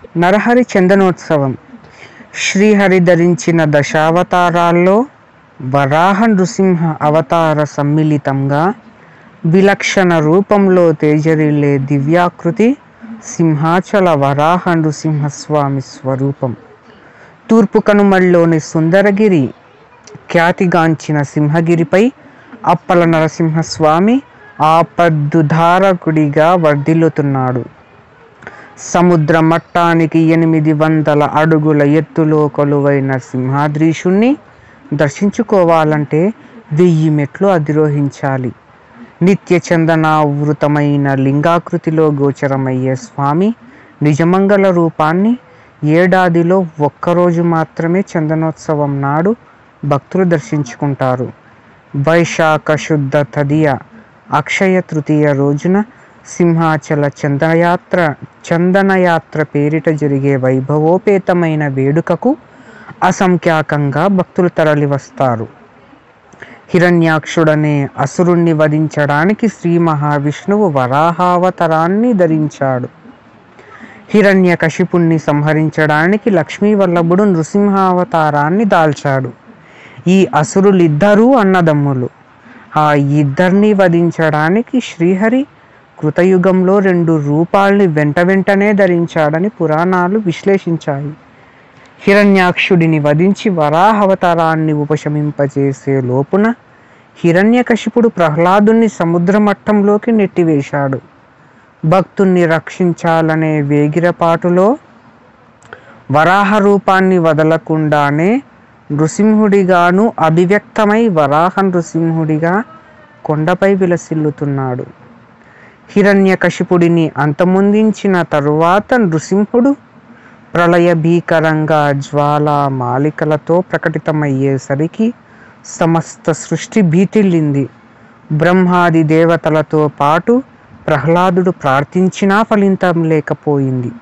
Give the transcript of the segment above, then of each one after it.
నరహరి చందనోత్సవం శ్రీహరి ధరించిన దశావతారాల్లో వరాహ నృసింహ అవతార సమ్మిళితంగా విలక్షణ రూపంలో తేజరిల్లే దివ్యాకృతి సింహాచల వరాహ నృసింహస్వామి స్వరూపం తూర్పు కనుమల్లోని సుందరగిరి ఖ్యాతిగాంచిన సింహగిరిపై అప్పల నరసింహస్వామి ఆపద్దుధారకుడిగా వర్ధిల్లుతున్నాడు సముద్ర మట్టానికి ఎనిమిది వందల అడుగుల ఎత్తులో కొలువైన సింహాద్రీషుణ్ణి దర్శించుకోవాలంటే వెయ్యి మెట్లు అధిరోహించాలి నిత్య చందనావృతమైన లింగాకృతిలో గోచరమయ్యే స్వామి నిజమంగళ రూపాన్ని ఏడాదిలో ఒక్కరోజు మాత్రమే చందనోత్సవం నాడు భక్తులు దర్శించుకుంటారు వైశాఖ శుద్ధ తదియ అక్షయ తృతీయ రోజున సింహాచల చందనయాత్ర చందనయాత్ర పేరిట జరిగే వైభవోపేతమైన వేడుకకు అసంఖ్యాకంగా భక్తులు తరలివస్తారు హిరణ్యాక్షుడనే అసురుణ్ణి వధించడానికి శ్రీ మహావిష్ణువు వరాహావతారాన్ని ధరించాడు హిరణ్యకశిపుణ్ణి సంహరించడానికి లక్ష్మీ వల్లభుడు నృసింహావతారాన్ని దాల్చాడు ఈ అసురులిద్దరూ అన్నదమ్ములు ఆ ఇద్దరిని వధించడానికి శ్రీహరి కృతయుగంలో రెండు రూపాల్ని వెంట వెంటనే ధరించాడని పురాణాలు విశ్లేషించాయి హిరణ్యాక్షుడిని వధించి వరాహవతారాన్ని ఉపశమింపజేసే లోపున హిరణ్యకశిపుడు ప్రహ్లాదుని సముద్ర మట్టంలోకి నెట్టివేశాడు భక్తుణ్ణి రక్షించాలనే వేగిరపాటులో వరాహ రూపాన్ని వదలకుండానే నృసింహుడిగాను అభివ్యక్తమై వరాహ నృసింహుడిగా కొండపై విలసిల్లుతున్నాడు హిరణ్యకశిపుడిని అంతమొందించిన తరువాత నృసింహుడు ప్రళయ భీకరంగా జ్వాల మాలికలతో ప్రకటితమయ్యేసరికి సమస్త సృష్టి భీతిల్లింది బ్రహ్మాది దేవతలతో పాటు ప్రహ్లాదుడు ప్రార్థించినా ఫలితం లేకపోయింది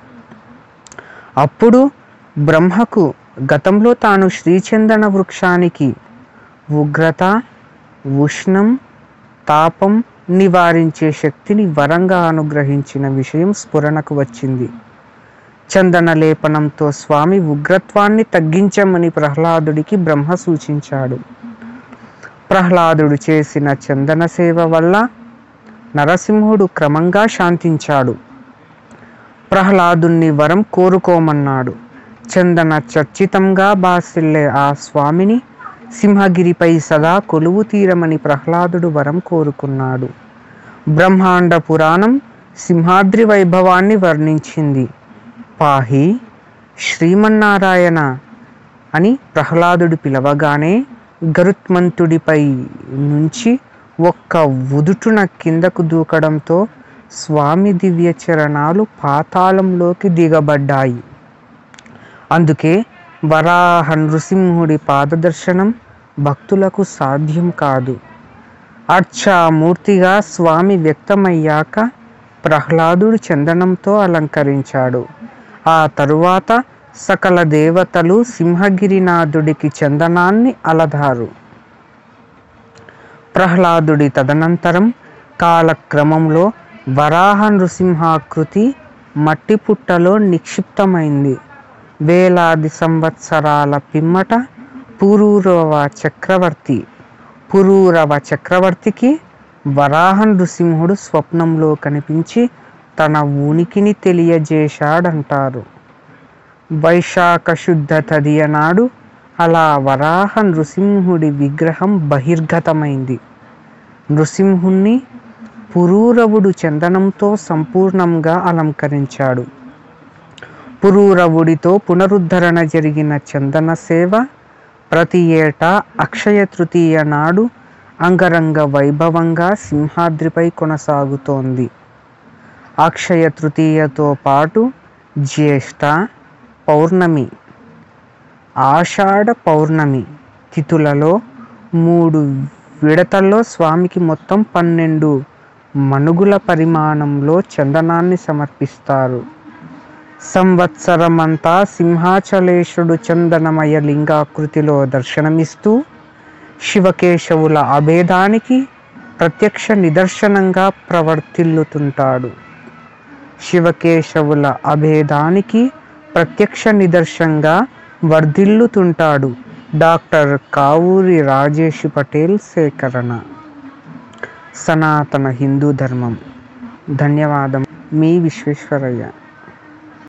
అప్పుడు బ్రహ్మకు గతంలో తాను శ్రీచందన వృక్షానికి ఉగ్రత ఉష్ణం తాపం నివారించే శక్తిని వరంగా అనుగ్రహించిన విషయం స్ఫురణకు వచ్చింది చందన లేపనంతో స్వామి ఉగ్రత్వాన్ని తగ్గించమని ప్రహ్లాదుడికి బ్రహ్మ సూచించాడు ప్రహ్లాదుడు చేసిన చందన సేవ వల్ల నరసింహుడు క్రమంగా శాంతించాడు ప్రహ్లాదుణ్ణి వరం కోరుకోమన్నాడు చందన చర్చితంగా బాసిల్లే ఆ స్వామిని సింహగిరిపై సదా కొలువు తీరమని ప్రహ్లాదుడు వరం కోరుకున్నాడు బ్రహ్మాండ పురాణం సింహాద్రి వైభవాన్ని వర్ణించింది పాహి శ్రీమన్నారాయణ అని ప్రహ్లాదుడు పిలవగానే గరుత్మంతుడిపై నుంచి ఒక్క ఉదుటున కిందకు దూకడంతో స్వామి దివ్య చరణాలు పాతాళంలోకి దిగబడ్డాయి అందుకే వరాహ నృసింహుడి పాదదర్శనం భక్తులకు సాధ్యం కాదు అర్చామూర్తిగా స్వామి వ్యక్తమయ్యాక ప్రహ్లాదుడు చందనంతో అలంకరించాడు ఆ తరువాత సకల దేవతలు సింహగిరినాథుడికి చందనాన్ని అలదారు ప్రహ్లాదుడి తదనంతరం కాలక్రమంలో వరాహ నృసింహాకృతి మట్టి పుట్టలో నిక్షిప్తమైంది వేలాది సంవత్సరాల పిమ్మట పురూరవ చక్రవర్తి పురూరవ చక్రవర్తికి వరాహ నృసింహుడు స్వప్నంలో కనిపించి తన ఉనికిని తెలియజేశాడంటారు వైశాఖ శుద్ధ తదియ నాడు అలా వరాహ నృసింహుడి విగ్రహం బహిర్గతమైంది నృసింహుణ్ణి పురూరవుడు చందనంతో సంపూర్ణంగా అలంకరించాడు పురూరవుడితో పునరుద్ధరణ జరిగిన చందన సేవ ప్రతి ఏటా అక్షయ తృతీయ నాడు అంగరంగ వైభవంగా సింహాద్రిపై కొనసాగుతోంది అక్షయ తృతీయతో పాటు జ్యేష్ఠ పౌర్ణమి ఆషాఢ పౌర్ణమి తిథులలో మూడు విడతల్లో స్వామికి మొత్తం పన్నెండు మనుగుల పరిమాణంలో చందనాన్ని సమర్పిస్తారు సంవత్సరమంతా సింహాచలేశుడు చందనమయ లింగాకృతిలో దర్శనమిస్తూ శివకేశవుల అభేదానికి ప్రత్యక్ష నిదర్శనంగా ప్రవర్తిల్లుతుంటాడు శివకేశవుల అభేదానికి ప్రత్యక్ష నిదర్శంగా వర్ధిల్లుతుంటాడు డాక్టర్ కావూరి రాజేష్ పటేల్ సేకరణ సనాతన హిందూ ధర్మం ధన్యవాదం మీ విశ్వేశ్వరయ్య